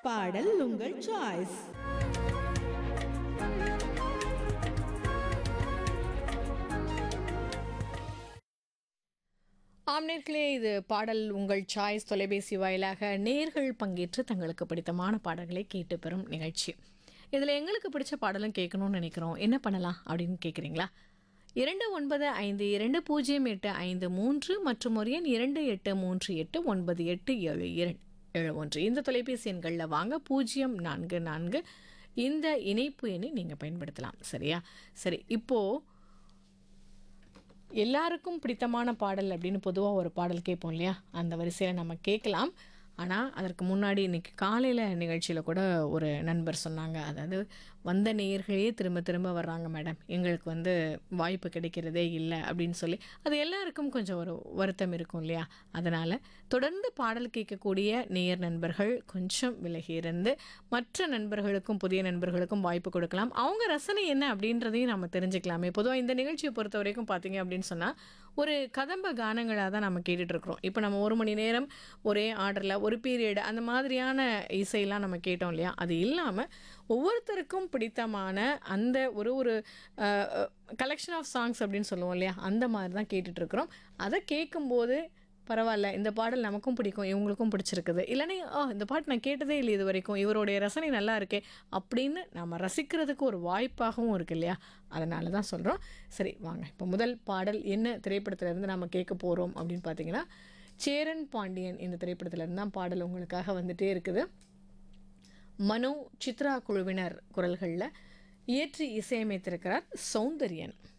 பாடல் உங்கள் சாய்ஸ் ஆம்நேர்களே இது பாடல் உங்கள் சாய்ஸ் தொலைபேசி வாயிலாக நேர்கள் பங்கேற்று தங்களுக்கு பிடித்தமான பாடல்களை கேட்டு பெறும் நிகழ்ச்சி இதில் எங்களுக்கு பிடிச்ச பாடலும் கேட்கணும்னு நினைக்கிறோம் என்ன பண்ணலாம் அப்படின்னு கேட்குறீங்களா இரண்டு ஒன்பது ஐந்து இரண்டு பூஜ்ஜியம் எட்டு ஐந்து மூன்று மற்றும் ஒரு எண் இரண்டு எட்டு மூன்று எட்டு ஒன்பது எட்டு ஏழு இரண்டு ஏழு ஒன்று இந்த தொலைபேசி எண்களில் வாங்க பூஜ்ஜியம் நான்கு நான்கு இந்த இணைப்பு எண்ணை நீங்கள் பயன்படுத்தலாம் சரியா சரி இப்போது எல்லாருக்கும் பிடித்தமான பாடல் அப்படின்னு பொதுவாக ஒரு பாடல் கேட்போம் இல்லையா அந்த வரிசையில் நம்ம கேட்கலாம் ஆனால் அதற்கு முன்னாடி இன்னைக்கு காலையில் நிகழ்ச்சியில் கூட ஒரு நண்பர் சொன்னாங்க அதாவது வந்த நேயர்களே திரும்ப திரும்ப வர்றாங்க மேடம் எங்களுக்கு வந்து வாய்ப்பு கிடைக்கிறதே இல்லை அப்படின்னு சொல்லி அது எல்லாருக்கும் கொஞ்சம் ஒரு வருத்தம் இருக்கும் இல்லையா அதனால் தொடர்ந்து பாடல் கேட்கக்கூடிய நேயர் நண்பர்கள் கொஞ்சம் விலகி இருந்து மற்ற நண்பர்களுக்கும் புதிய நண்பர்களுக்கும் வாய்ப்பு கொடுக்கலாம் அவங்க ரசனை என்ன அப்படின்றதையும் நம்ம தெரிஞ்சுக்கலாமே பொதுவாக இந்த நிகழ்ச்சியை பொறுத்த வரைக்கும் பார்த்தீங்க அப்படின்னு சொன்னால் ஒரு கதம்ப கானங்களாக தான் நம்ம கேட்டுட்டு இருக்கிறோம் இப்போ நம்ம ஒரு மணி நேரம் ஒரே ஆர்டரில் ஒரு பீரியட் அந்த மாதிரியான இசையெல்லாம் நம்ம கேட்டோம் இல்லையா அது இல்லாமல் ஒவ்வொருத்தருக்கும் பிடித்தமான அந்த ஒரு ஒரு கலெக்ஷன் ஆஃப் சாங்ஸ் அப்படின்னு சொல்லுவோம் இல்லையா அந்த மாதிரி தான் கேட்டுட்ருக்குறோம் அதை கேட்கும்போது பரவாயில்ல இந்த பாடல் நமக்கும் பிடிக்கும் இவங்களுக்கும் பிடிச்சிருக்குது இல்லைன்னா ஓ இந்த பாட்டு நான் கேட்டதே இல்லை இது வரைக்கும் இவருடைய ரசனை நல்லா இருக்கே அப்படின்னு நம்ம ரசிக்கிறதுக்கு ஒரு வாய்ப்பாகவும் இருக்கு இல்லையா அதனால தான் சொல்கிறோம் சரி வாங்க இப்போ முதல் பாடல் என்ன திரைப்படத்துல இருந்து நம்ம கேட்க போகிறோம் அப்படின்னு பார்த்தீங்கன்னா சேரன் பாண்டியன் இந்த திரைப்படத்துல இருந்து தான் பாடல் உங்களுக்காக வந்துட்டே இருக்குது மனு சித்ரா குழுவினர் குரல்களில் இயற்றி இசையமைத்திருக்கிறார் சௌந்தர்யன்